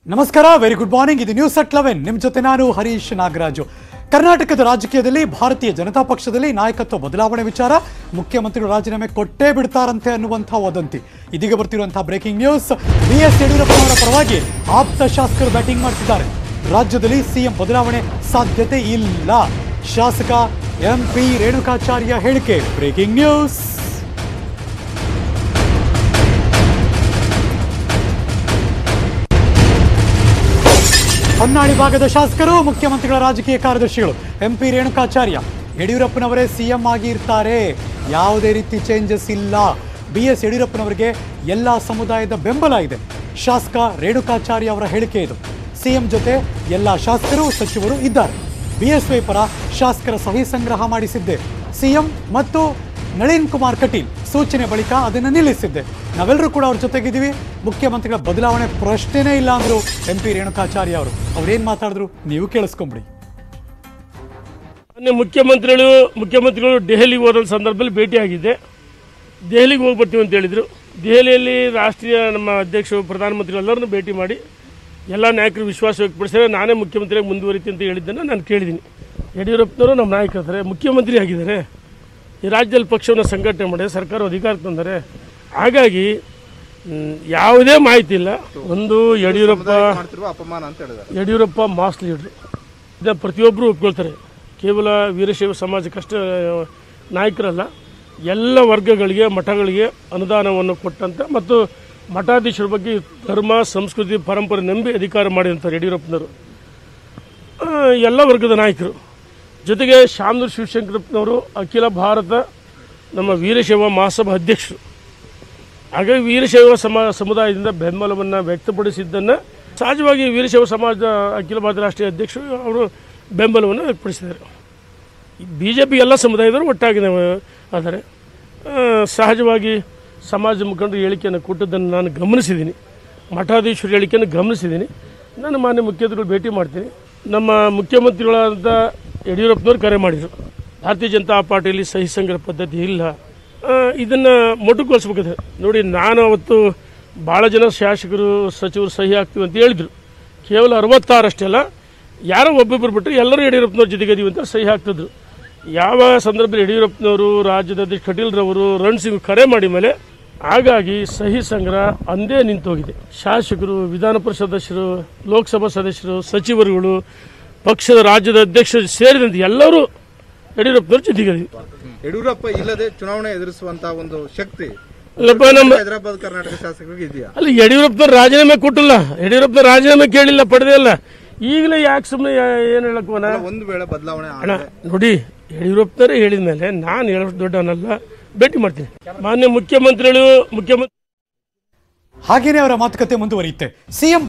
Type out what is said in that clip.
ನಮಸ್ಕಾರ very good morning ಇದು news at eleven ನಿಮ್ಮ ಜೊತೆ ನಾನು ಹರೀಶ್ ನಾಗರಾಜು ಕರ್ನಾಟಕದ ರಾಜಕೀಯದಲ್ಲಿ ಭಾರತೀಯ ಜನತಾ ಪಕ್ಷದಲ್ಲಿ ನಾಯಕತ್ವ ಬದಲಾವಣೆ ವಿಚಾರ ಮುಖ್ಯಮಂತ್ರಿಗಳು ರಾಜೀನಾಮೆ ಕೊಟ್ಟೇ ಬಿಡ್ತಾರಂತೆ ಅನ್ನುವಂಥ ವದಂತಿ ಇದೀಗ ಬರ್ತಿರುವಂತಹ ಬ್ರೇಕಿಂಗ್ ನ್ಯೂಸ್ ಬಿ ಎಸ್ ಯಡಿಯೂರಪ್ಪನವರ ಪರವಾಗಿ ಆಪ್ತ ಶಾಸಕರು ಬ್ಯಾಟಿಂಗ್ ಮಾಡ್ತಿದ್ದಾರೆ ರಾಜ್ಯದಲ್ಲಿ ಸಿಎಂ ಬದಲಾವಣೆ ಸಾಧ್ಯತೆ ಇಲ್ಲ ಶಾಸಕ ಎಂ ಪಿ ರೇಣುಕಾಚಾರ್ಯ ಹೇಳಿಕೆ ಬ್ರೇಕಿಂಗ್ ನ್ಯೂಸ್ ಹೊನ್ನಾಳಿ ಭಾಗದ ಶಾಸಕರು ಮುಖ್ಯಮಂತ್ರಿಗಳ ರಾಜಕೀಯ ಕಾರ್ಯದರ್ಶಿಗಳು ಎಂಪಿ ರೇಣುಕಾಚಾರ್ಯ ಯಡಿಯೂರಪ್ಪನವರೇ ಸಿಎಂ ಆಗಿ ಇರ್ತಾರೆ ಯಾವುದೇ ರೀತಿ ಚೇಂಜಸ್ ಇಲ್ಲ ಬಿ ಎಸ್ ಯಡಿಯೂರಪ್ಪನವರಿಗೆ ಎಲ್ಲ ಸಮುದಾಯದ ಬೆಂಬಲ ಇದೆ ಶಾಸಕ ರೇಣುಕಾಚಾರ್ಯ ಅವರ ಹೇಳಿಕೆ ಇದು ಸಿಎಂ ಜೊತೆ ಎಲ್ಲ ಶಾಸಕರು ಸಚಿವರು ಇದ್ದಾರೆ ಬಿಎಸ್ವೈ ಪರ ಶಾಸಕರ ಸಹಿ ಸಂಗ್ರಹ ಮಾಡಿಸಿದ್ದೆ ಸಿಎಂ ಮತ್ತು ನಳಿನ್ ಕುಮಾರ್ ಕಟೀಲ್ ಸೂಚನೆ ಬಳಿಕ ಅದನ್ನು ನಿಲ್ಲಿಸಿದ್ದೆ ನಾವೆಲ್ಲರೂ ಕೂಡ ಅವ್ರ ಜೊತೆಗಿದ್ದೀವಿ ಮುಖ್ಯಮಂತ್ರಿಗಳ ಬದಲಾವಣೆ ಪ್ರಶ್ನೆನೇ ಇಲ್ಲ ಅಂದ್ರು ಎಂ ಪಿ ರೇಣುಕಾಚಾರ್ಯ ಅವರು ಅವ್ರೇನ್ ಮಾತಾಡಿದ್ರು ನೀವು ಕೇಳಿಸ್ಕೊಂಬಿಡಿ ಮೊನ್ನೆ ಮುಖ್ಯಮಂತ್ರಿಗಳು ಮುಖ್ಯಮಂತ್ರಿಗಳು ದೆಹಲಿಗೆ ಹೋದ ಸಂದರ್ಭದಲ್ಲಿ ಭೇಟಿಯಾಗಿದ್ದೆ ದೆಹಲಿಗೆ ಹೋಗಿ ಬರ್ತೀವಿ ಅಂತ ಹೇಳಿದರು ದೆಹಲಿಯಲ್ಲಿ ರಾಷ್ಟ್ರೀಯ ನಮ್ಮ ಅಧ್ಯಕ್ಷರು ಪ್ರಧಾನಮಂತ್ರಿ ಎಲ್ಲರನ್ನೂ ಭೇಟಿ ಮಾಡಿ ಎಲ್ಲ ನಾಯಕರು ವಿಶ್ವಾಸ ವ್ಯಕ್ತಪಡಿಸಿದ್ರೆ ನಾನೇ ಮುಖ್ಯಮಂತ್ರಿಯಾಗಿ ಮುಂದುವರಿತೀನಿ ಅಂತ ಹೇಳಿದ್ದನ್ನು ನಾನು ಕೇಳಿದ್ದೀನಿ ಯಡಿಯೂರಪ್ಪನವರು ನಮ್ಮ ನಾಯಕರಿದ್ದಾರೆ ಮುಖ್ಯಮಂತ್ರಿ ಆಗಿದ್ದಾರೆ ಈ ರಾಜ್ಯದಲ್ಲಿ ಪಕ್ಷವನ್ನು ಸಂಘಟನೆ ಮಾಡಿ ಸರ್ಕಾರ ಅಧಿಕಾರಕ್ಕೆ ತಂದರೆ ಹಾಗಾಗಿ ಮ್, ಯಾವುದೇ ಮಾಹಿತಿ ಇಲ್ಲ ಒಂದು ಯಡಿಯೂರಪ್ಪ ಮಾಡ್ತಿರುವ ಅಪಮಾನ ಅಂತ ಹೇಳಿದ್ದಾರೆ ಯಡಿಯೂರಪ್ಪ ಮಾಸ್ ಲೀಡ್ರು ಇದನ್ನ ಪ್ರತಿಯೊಬ್ಬರು ಒಪ್ಕೊಳ್ತಾರೆ ಕೇವಲ ವೀರಶೈವ ಸಮಾಜಕ್ಕಷ್ಟೇ ನಾಯಕರಲ್ಲ ಎಲ್ಲ ವರ್ಗಗಳಿಗೆ ಮಠಗಳಿಗೆ ಅನುದಾನವನ್ನು ಕೊಟ್ಟಂತೆ ಮತ್ತು ಮಠಾಧೀಶರ ಬಗ್ಗೆ ಧರ್ಮ ಸಂಸ್ಕೃತಿ ಪರಂಪರೆ ನಂಬಿ ಅಧಿಕಾರ ಮಾಡಿದಂಥವ್ರು ಯಡಿಯೂರಪ್ಪನವರು ಆ, ಎಲ್ಲ ವರ್ಗದ ನಾಯಕರು ಜೊತೆಗೆ ಶಾಮನೂರು ಶಿವಶಂಕರಪ್ಪನವರು ಅಖಿಲ ಭಾರತ ನಮ್ಮ ವೀರಶೈವ ಮಹಾಸಭಾ ಅಧ್ಯಕ್ಷರು ಹಾಗಾಗಿ ವೀರಶೈವ ಸಮ ಸಮುದಾಯದಿಂದ ಬೆಂಬಲವನ್ನು ವ್ಯಕ್ತಪಡಿಸಿದ್ದನ್ನು ಸಹಜವಾಗಿ ವೀರಶೈವ ಸಮಾಜ ಅಖಿಲ ಭಾರತ ರಾಷ್ಟ್ರೀಯ ಅಧ್ಯಕ್ಷರು ಅವರು ಬೆಂಬಲವನ್ನು ವ್ಯಕ್ತಪಡಿಸಿದ್ದಾರೆ ಬಿ ಜೆ ಪಿ ಎಲ್ಲ ಸಮುದಾಯದವರು ಒಟ್ಟಾಗಿ ನಾವು ಆದರೆ ಆ, ಸಹಜವಾಗಿ ಸಮಾಜ ಮುಖಂಡರು ಹೇಳಿಕೆಯನ್ನು ಕೊಟ್ಟದ್ದನ್ನು ನಾನು ಗಮನಿಸಿದ್ದೀನಿ ಮಠಾಧೀಶರ ಹೇಳಿಕೆಯನ್ನು ಗಮನಿಸಿದ್ದೀನಿ ನಾನು ಮಾನ್ಯ ಮುಖ್ಯಮಂತ್ರಿಗಳು ಭೇಟಿ ಮಾಡ್ತೀನಿ ನಮ್ಮ ಮುಖ್ಯಮಂತ್ರಿಗಳಾದ ಯಡಿಯೂರಪ್ಪನವ್ರು ಕರೆ ಮಾಡಿದರು ಭಾರತೀಯ ಜನತಾ ಪಾರ್ಟಿಯಲ್ಲಿ ಸಹಿ ಸಂಗ್ರಹ ಪದ್ಧತಿ ಇಲ್ಲ ಇದನ್ನು ಮೊಟಕುಗೊಳಿಸ್ಬೇಕಾದ್ರೆ ನೋಡಿ ನಾನು ಅವತ್ತು ಭಾಳ ಜನ ಶಾಸಕರು ಸಚಿವರು ಸಹಿ ಹಾಕ್ತೀವಿ ಅಂತ ಹೇಳಿದರು ಕೇವಲ ಅರವತ್ತಾರಷ್ಟೇ ಅಲ್ಲ ಯಾರೋ ಒಬ್ಬೊಬ್ಬರು ಬಿಟ್ಟರೆ ಎಲ್ಲರೂ ಯಡಿಯೂರಪ್ಪನವ್ರ ಜೊತೆಗದೀವಿ ಅಂತ ಸಹಿ ಹಾಕ್ತಿದ್ರು ಯಾವ ಸಂದರ್ಭದಲ್ಲಿ ಯಡಿಯೂರಪ್ಪನವರು ರಾಜ್ಯದ ಅಧ್ಯಕ್ಷ ಕಟೀಲ್ರವರು ರಣ್ ಸಿಂಗ್ ಕರೆ ಮಾಡಿ ಮೇಲೆ ಹಾಗಾಗಿ ಸಹಿ ಸಂಗ್ರಹ ಅಂದೇ ನಿಂತೋಗಿದೆ ಶಾಸಕರು ವಿಧಾನ ಪರಿಷತ್ ಸದಸ್ಯರು ಲೋಕಸಭಾ ಸದಸ್ಯರು ಸಚಿವರುಗಳು ಪಕ್ಷದ ರಾಜ್ಯದ ಅಧ್ಯಕ್ಷರು ಸೇರಿದಂತೆ ಎಲ್ಲರೂ ಯಡಿಯೂರಪ್ಪನವ್ರ ಜೊತೆಗದೀವಿ ಯಡಿಯೂರಪ್ಪ ಇಲ್ಲದೆ ಚುನಾವಣೆ ಎದುರಿಸುವಂತಹ ಒಂದು ಶಕ್ತಿ ಅಲ್ಲಪ್ಪ ನಮ್ಮ ಹೈದರಾಬಾದ್ ಕರ್ನಾಟಕ ಶಾಸಕರಿಗೆ ಇದೆಯಾ ಅಲ್ಲಿ ಯಡಿಯೂರಪ್ಪನವ್ರು ರಾಜೀನಾಮೆ ಕೊಟ್ಟಿಲ್ಲ ಯಡಿಯೂರಪ್ಪನ ರಾಜೀನಾಮೆ ಕೇಳಿಲ್ಲ ಪಡೆದೇ ಇಲ್ಲ ಈಗಲೇ ಯಾಕೆ ಸುಮ್ಮನೆ ಏನು ಹೇಳಕ್ಕೋನ ಒಂದು ವೇಳೆ ಬದಲಾವಣೆ ಅಣ್ಣ ಆದರೆ ನೋಡಿ ಯಡಿಯೂರಪ್ಪನವರೇ ಹೇಳಿದ ಮೇಲೆ ನಾನು ಹೇಳೋಷ್ಟು ದೊಡ್ಡವನಲ್ಲ ಭೇಟಿ ಮಾಡ್ತೀನಿ ಮಾನ್ಯ ಮುಖ್ಯಮಂತ್ರಿಗಳು ಮುಖ್ಯಮಂತ್ರಿ ಹಾಗೇನೆ ಅವರ ಮಾತುಕತೆ ಮುಂದುವರಿಯುತ್ತೆ ಸಿಎಂ